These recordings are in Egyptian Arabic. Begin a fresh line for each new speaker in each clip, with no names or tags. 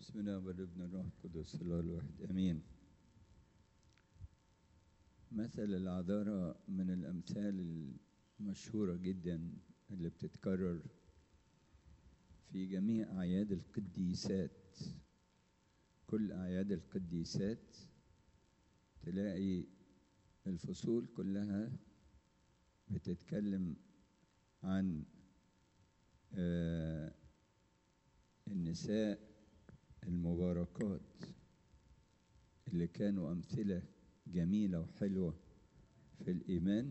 بسم الله والابن الروح القدس الله الواحد امين مثل العذارى من الامثال المشهوره جدا اللي بتتكرر في جميع اعياد القديسات كل اعياد القديسات تلاقي الفصول كلها بتتكلم عن آه النساء المباركات اللي كانوا أمثلة جميلة وحلوة في الإيمان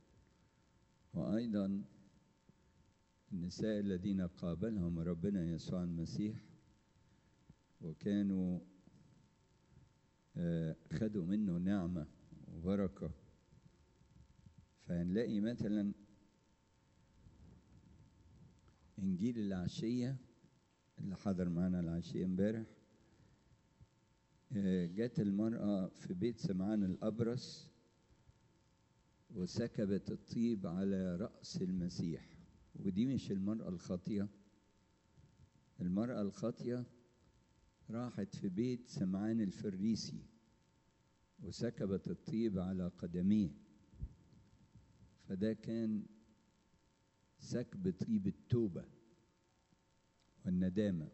وأيضا النساء الذين قابلهم ربنا يسوع المسيح وكانوا آه خدوا منه نعمة وبركة فهنلاقي مثلا إنجيل العشية اللي حضر معانا العشية امبارح جت المرأة في بيت سمعان الأبرص وسكبت الطيب على رأس المسيح ودي مش المرأة الخاطية المرأة الخاطية راحت في بيت سمعان الفريسي وسكبت الطيب على قدميه فده كان سكب طيب التوبه والندامة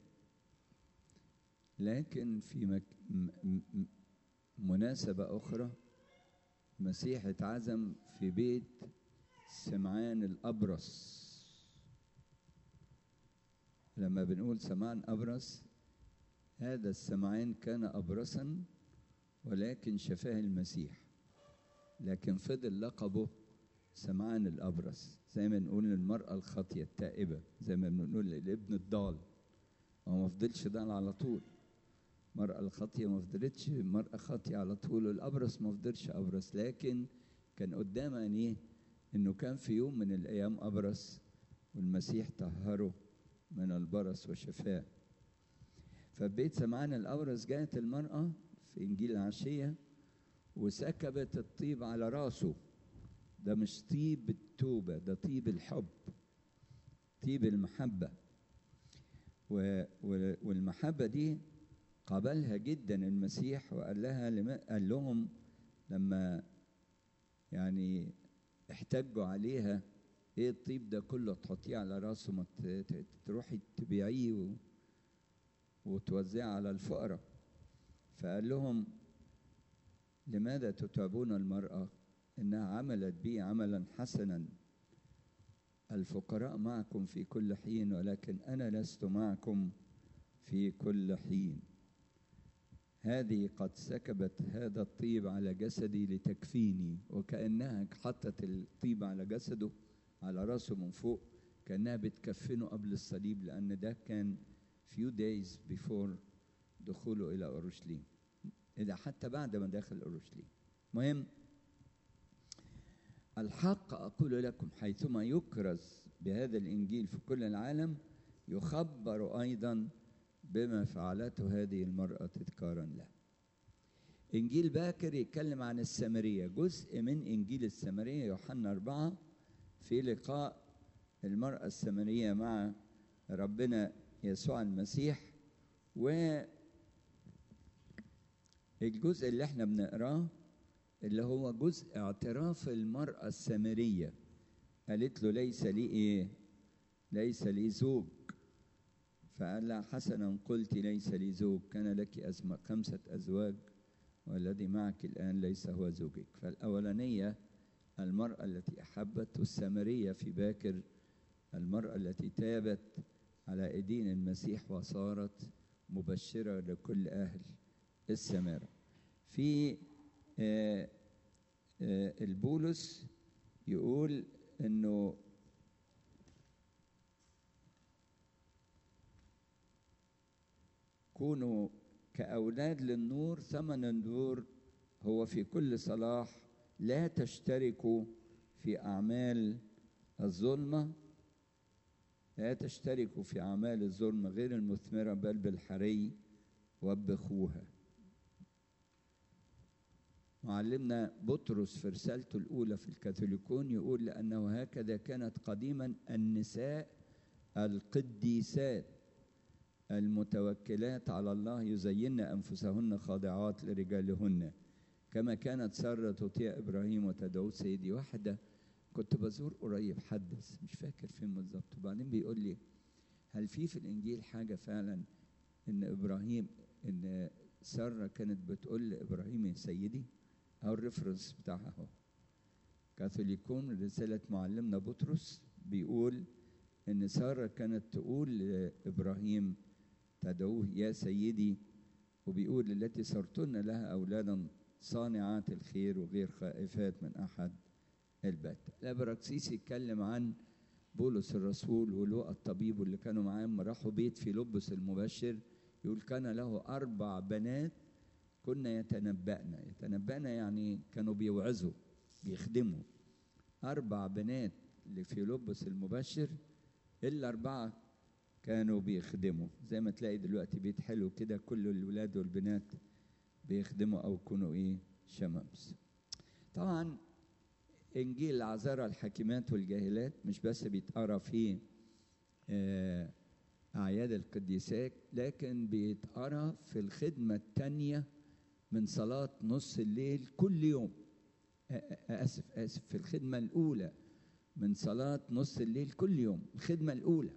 لكن في مك... م... م... مناسبة أخرى مسيح اتعزم في بيت سمعان الأبرص لما بنقول سمعان أبرص هذا السمعان كان أبرصا ولكن شفاه المسيح لكن فضل لقبه سمعان الأبرص زي ما نقول للمرأة الخاطية التائبة زي ما بنقول للابن الضال هو ما فضلش ضال على طول المرأة الخاطية ما فضلتش مرأة خاطية على طول والأبرص ما فضلش أبرص لكن كان قدام عينيه إنه كان في يوم من الأيام أبرص والمسيح طهره من البرص وشفاه فبيت سمعان الأبرص جاءت المرأة في إنجيل العشية وسكبت الطيب على راسه ده مش طيب التوبة ده طيب الحب طيب المحبة و والمحبة دي قبلها جدا المسيح وقال لها لما قال لهم لما يعني احتجوا عليها ايه الطيب ده كله تحطيه على راسه ما تروحي تبيعيه و... وتوزعيه على الفقراء فقال لهم لماذا تتعبون المرأة إنها عملت بي عملا حسنا الفقراء معكم في كل حين ولكن أنا لست معكم في كل حين هذه قد سكبت هذا الطيب على جسدي لتكفيني وكأنها حطت الطيب على جسده على راسه من فوق كأنها بتكفنه قبل الصليب لأن ده كان few days before دخوله إلى أورشليم إذا حتى بعد ما دخل أورشليم مهم الحق أقول لكم حيثما يكرز بهذا الإنجيل في كل العالم يخبر أيضا بما فعلته هذه المرأة تذكارا له إنجيل باكر يتكلم عن السامرية جزء من إنجيل السامرية يوحنا أربعة في لقاء المرأة السامرية مع ربنا يسوع المسيح و الجزء اللي احنا بنقراه اللي هو جزء اعتراف المرأة السامرية قالت له ليس لي ايه ليس لي زوج فقال لها حسنا قلت ليس لي زوج كان لك أزم خمسة أزواج والذي معك الآن ليس هو زوجك فالأولانية المرأة التي أحبت والسامرية في باكر المرأة التي تابت على أيدين المسيح وصارت مبشرة لكل أهل السمارة في آه آه البولس يقول انه كونوا كأولاد للنور ثمن النور هو في كل صلاح لا تشتركوا في أعمال الظلمة لا تشتركوا في أعمال الظلمة غير المثمرة بل بالحري وبخوها معلمنا بطرس في رسالته الأولى في الكاثوليكون يقول لأنه هكذا كانت قديما النساء القديسات المتوكلات على الله يزين أنفسهن خاضعات لرجالهن كما كانت سارة تطيع إبراهيم وتدعوه سيدي واحدة كنت بزور قريب حدث مش فاكر فين بالظبط وبعدين بيقول لي هل في في الإنجيل حاجة فعلا إن إبراهيم إن سارة كانت بتقول لإبراهيم يا سيدي أو الريفرنس بتاعها أهو كاثوليكون رسالة معلمنا بطرس بيقول إن سارة كانت تقول لإبراهيم تدعوه يا سيدي وبيقول التي صرتن لها أولادا صانعات الخير وغير خائفات من أحد البت الأبراكسيس يتكلم عن بولس الرسول ولوقا الطبيب واللي كانوا معاه لما راحوا بيت في لبس المبشر يقول كان له أربع بنات كنا يتنبأن يتنبأن يعني كانوا بيوعظوا بيخدموا أربع بنات اللي في لبس المبشر إلا أربعة كانوا بيخدموا زي ما تلاقي دلوقتي بيت حلو كده كل الولاد والبنات بيخدموا أو يكونوا إيه شمامس طبعا إنجيل العذارى الحكيمات والجاهلات مش بس بيتقرا في آه أعياد القديسات لكن بيتقرا في الخدمة التانية من صلاة نص الليل كل يوم آسف آسف في الخدمة الأولى من صلاة نص الليل كل يوم الخدمة الأولى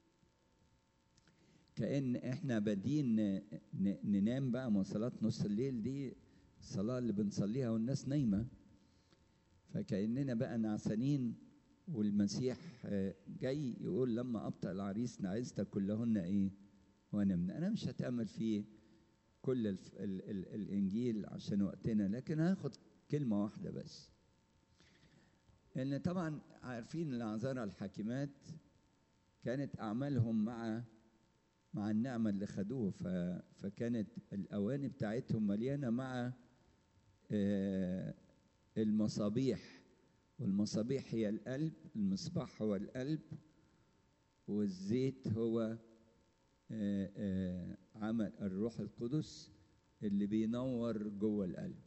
كأن إحنا بادين ننام بقى من صلاة نص الليل دي الصلاة اللي بنصليها والناس نايمة فكأننا بقى نعسانين والمسيح جاي يقول لما أبطأ العريس نعست كلهن إيه ونمنا أنا مش هتأمل في كل الف... ال... ال... الإنجيل عشان وقتنا لكن هاخد كلمة واحدة بس إن طبعا عارفين العذارى الحاكمات كانت أعمالهم مع مع النعمة اللي خدوه ف... فكانت الأواني بتاعتهم مليانة مع آه المصابيح والمصابيح هي القلب المصباح هو القلب والزيت هو آه آه عمل الروح القدس اللي بينور جوه القلب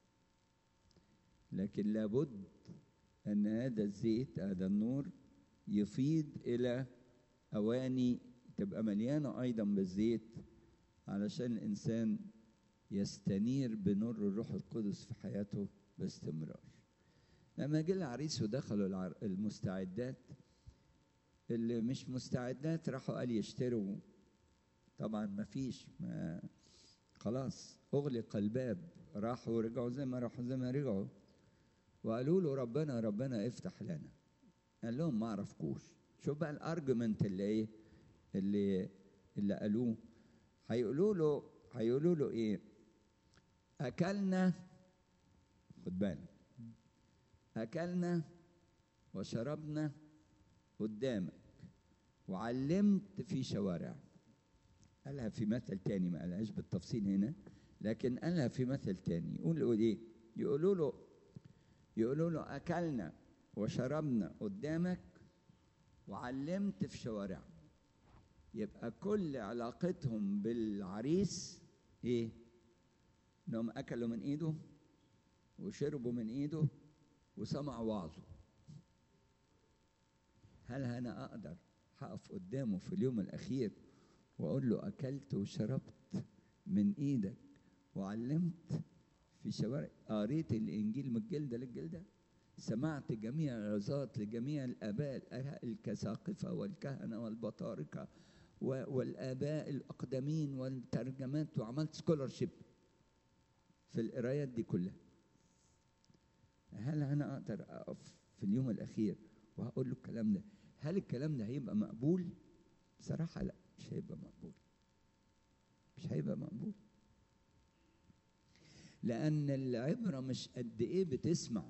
لكن لابد ان هذا الزيت هذا النور يفيض الى اواني تبقى مليانه ايضا بالزيت علشان الانسان يستنير بنور الروح القدس في حياته باستمرار لما جه العريس ودخلوا المستعدات اللي مش مستعدات راحوا قال يشتروا طبعا ما فيش ما خلاص اغلق الباب راحوا ورجعوا زي ما راحوا زي ما رجعوا وقالوا له ربنا ربنا افتح لنا قال لهم ما اعرفكوش شوف بقى الارجيومنت اللي ايه اللي اللي قالوه هيقولوا له هيقولوا له ايه اكلنا خد بالك اكلنا وشربنا قدامك وعلمت في شوارع قالها في مثل تاني ما قالهاش بالتفصيل هنا لكن قالها في مثل تاني يقولوا ايه يقولوا له يقولوا له اكلنا وشربنا قدامك وعلمت في شوارع يبقى كل علاقتهم بالعريس ايه انهم اكلوا من ايده وشربوا من ايده وسمعوا وعظه هل انا اقدر هقف قدامه في اليوم الاخير واقول له اكلت وشربت من ايدك وعلمت في شوارع قريت الانجيل من الجلده للجلده سمعت جميع العظات لجميع الاباء الكساقفه والكهنه والبطاركه والاباء الاقدمين والترجمات وعملت سكولرشيب في القرايات دي كلها هل انا اقدر اقف في اليوم الاخير وهقول له الكلام ده هل الكلام ده هيبقى مقبول بصراحه لا مش هيبقى مقبول مش هيبقى مقبول لان العبره مش قد ايه بتسمع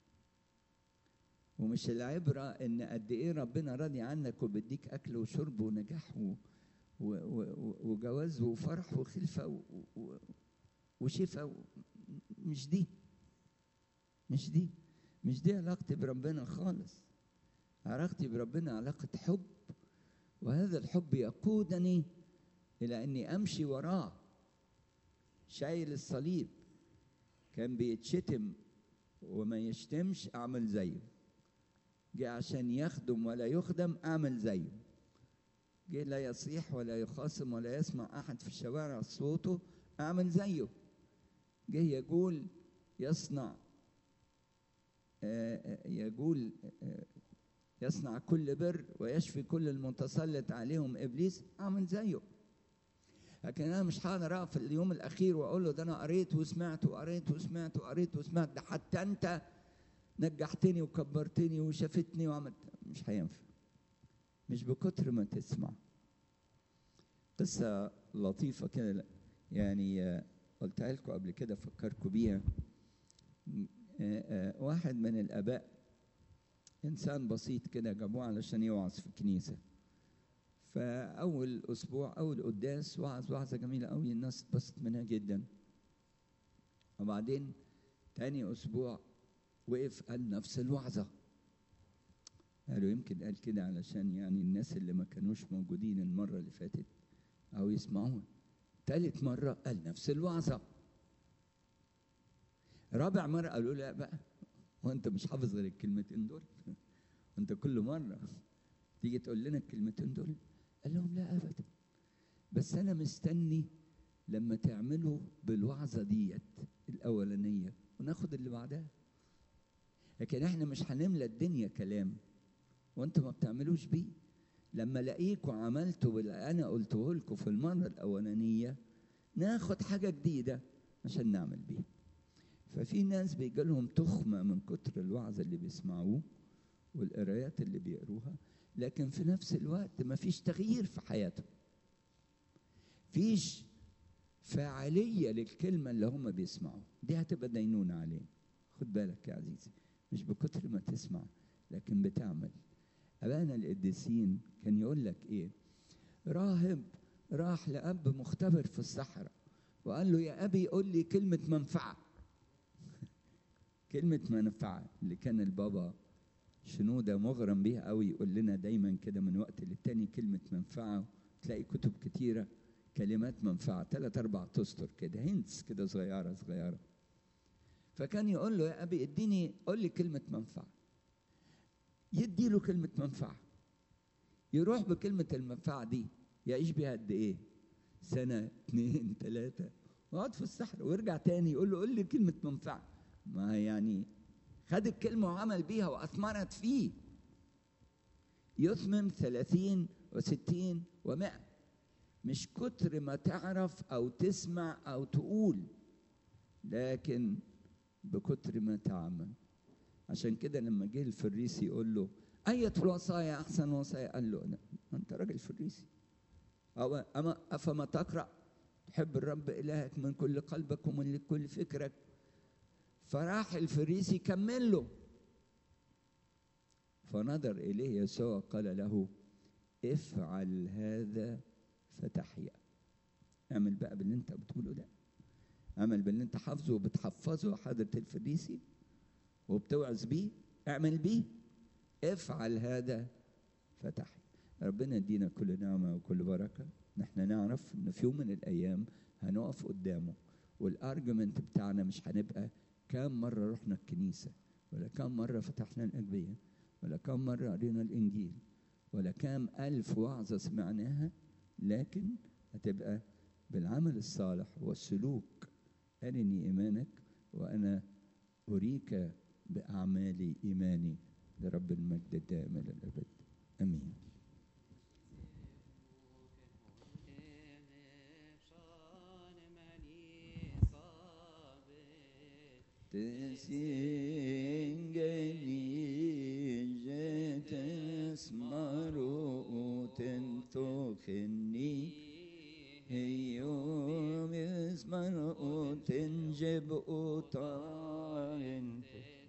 ومش العبره ان قد ايه ربنا راضي عنك وبيديك اكل وشرب ونجاح و و و وجواز وفرح وخلفه وشفاء مش دي مش دي مش دي علاقتي بربنا خالص علاقتي بربنا علاقة حب وهذا الحب يقودني إلى أني أمشي وراه شايل الصليب كان بيتشتم وما يشتمش أعمل زيه جه عشان يخدم ولا يخدم أعمل زيه جه لا يصيح ولا يخاصم ولا يسمع أحد في الشوارع صوته أعمل زيه جه يقول يصنع يقول يصنع كل بر ويشفي كل المتسلط عليهم ابليس اعمل زيه لكن انا مش هقدر اقف في اليوم الاخير واقول له ده انا قريت وسمعت وقريت وسمعت وقريت وسمعت ده حتى انت نجحتني وكبرتني وشافتني وعملت مش هينفع مش بكتر ما تسمع قصة لطيفة كده يعني قلتها لكم قبل كده فكركم بيها واحد من الآباء إنسان بسيط كده جابوه علشان يوعظ في الكنيسة فأول أسبوع أول قداس وعظ وعظة جميلة قوي الناس اتبسط منها جدا وبعدين تاني أسبوع وقف قال نفس الوعظة قالوا يمكن قال كده علشان يعني الناس اللي ما كانوش موجودين المرة اللي فاتت أو يسمعوها تالت مرة قال نفس الوعظة رابع مرة قالوا لا بقى وانت مش حافظ غير الكلمتين دول انت كل مرة تيجي تقول لنا الكلمتين دول قال لهم لا ابدا بس انا مستني لما تعملوا بالوعظة ديت الاولانية وناخد اللي بعدها لكن احنا مش هنملى الدنيا كلام وانتوا ما بتعملوش بيه لما الاقيكوا عملتوا باللي انا قلته لكم في المره الاولانيه ناخد حاجه جديده عشان نعمل بيها ففي ناس بيجي لهم تخمه من كتر الوعظ اللي بيسمعوه والقرايات اللي بيقروها لكن في نفس الوقت ما فيش تغيير في حياتهم فيش فاعليه للكلمه اللي هم بيسمعوها دي هتبقى دينونه علينا خد بالك يا عزيزي مش بكتر ما تسمع لكن بتعمل أبانا القديسين كان يقول لك إيه راهب راح لأب مختبر في الصحراء وقال له يا أبي قول لي كلمة منفعة كلمة منفعة اللي كان البابا شنودة مغرم بيها قوي يقول لنا دايما كده من وقت للتاني كلمة منفعة تلاقي كتب كتيرة كلمات منفعة ثلاث أربع تسطر كده هنتس كده صغيرة صغيرة فكان يقول له يا أبي اديني قول لي كلمة منفعة يدي له كلمة منفعة يروح بكلمة المنفعة دي يعيش بيها قد إيه؟ سنة اتنين تلاتة ويقعد في الصحراء ويرجع تاني يقول له قول لي كلمة منفعة ما يعني خد الكلمة وعمل بيها وأثمرت فيه يثمن ثلاثين وستين ومائة مش كتر ما تعرف أو تسمع أو تقول لكن بكتر ما تعمل عشان كده لما جه الفريسي يقول له أية الوصايا أحسن وصايا قال له أنا أنت راجل فريسي أو أما أفما تقرأ تحب الرب إلهك من كل قلبك ومن كل فكرك فراح الفريسي كمل له فنظر إليه يسوع قال له افعل هذا فتحيا اعمل بقى باللي انت بتقوله ده اعمل باللي انت حافظه وبتحفظه حضرة الفريسي وبتوعظ بيه اعمل بيه افعل هذا فتحيا ربنا يدينا كل نعمة وكل بركة نحن نعرف ان في يوم من الايام هنقف قدامه والارجمنت بتاعنا مش هنبقى كام مرة رحنا الكنيسة ولا كام مرة فتحنا الأجبية ولا كام مرة قرينا الإنجيل ولا كام ألف وعظة سمعناها لكن هتبقى بالعمل الصالح والسلوك أرني إيمانك وأنا أريك بأعمالي إيماني لرب المجد الدائم إلى الأبد آمين تسينجلي تسمر تنتخني يوم يسمر تنجب أطارن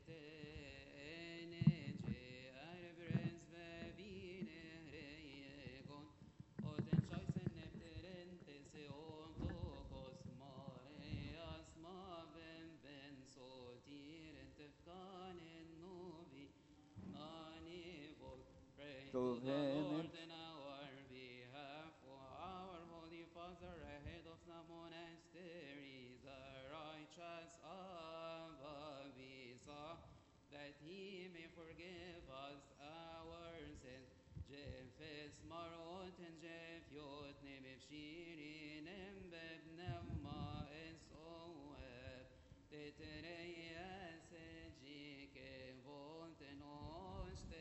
to Lord in our behalf, for our Holy Father, ahead of the monastery, the righteous Abba Bisa, that he may forgive us our sins, جفس مرات جف يوت نبف شيرين ببنم ما اسواب تتريس جيك فولت نوشت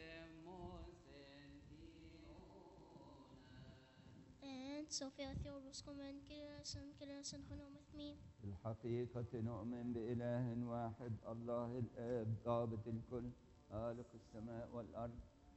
And Sophia Theodorus Command Kilasan Kilasan Honomathmi.
الحقيقة نؤمن بإله واحد الله الآب ضابط الكل خالق السماء والأرض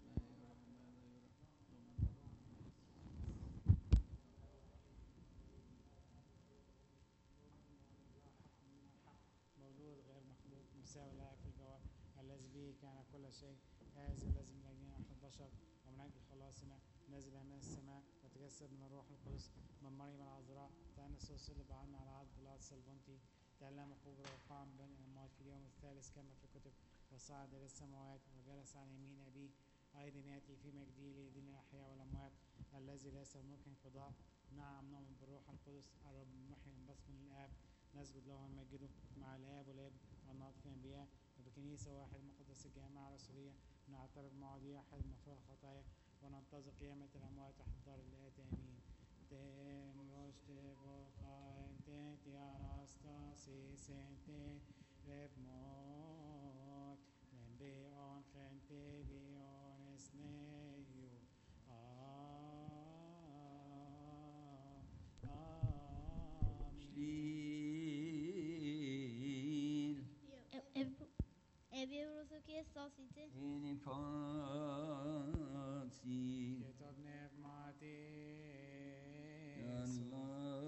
مولود غير مخلوق مساوي له في الجوهر الذي به كان كل شيء هذا الذي من اجلنا نحن البشر ومن اجل خلاصنا نزل من السماء وتجسد من الروح القدس من مريم العذراء تأنس وصلب عنا على عبد بيلاطس البنطي تألم قبر وقام بين الأموات في اليوم الثالث كما في الكتب وصعد إلى السماوات وجلس عن يمين أبيه أيضا يأتي في مجده ليدين الأحياء والأموات الذي ليس ملك انقضاء نعم نؤمن بالروح القدس الرب المحيي باسم الآب نسجد له ونمجده مع الآب والابن والناطق الأنبياء وبكنيسة واحد مقدس الجامعة الرسولية نعترف بمواضيع أحد مغفرة الخطايا وننتظر قيامة الأموات تحت الدار الآتي آمين Ten roste vocaente ti anastasis ente revmot nembe on gente viones neu Amen
شليل
Ebi Rusuki Sasiti.
إني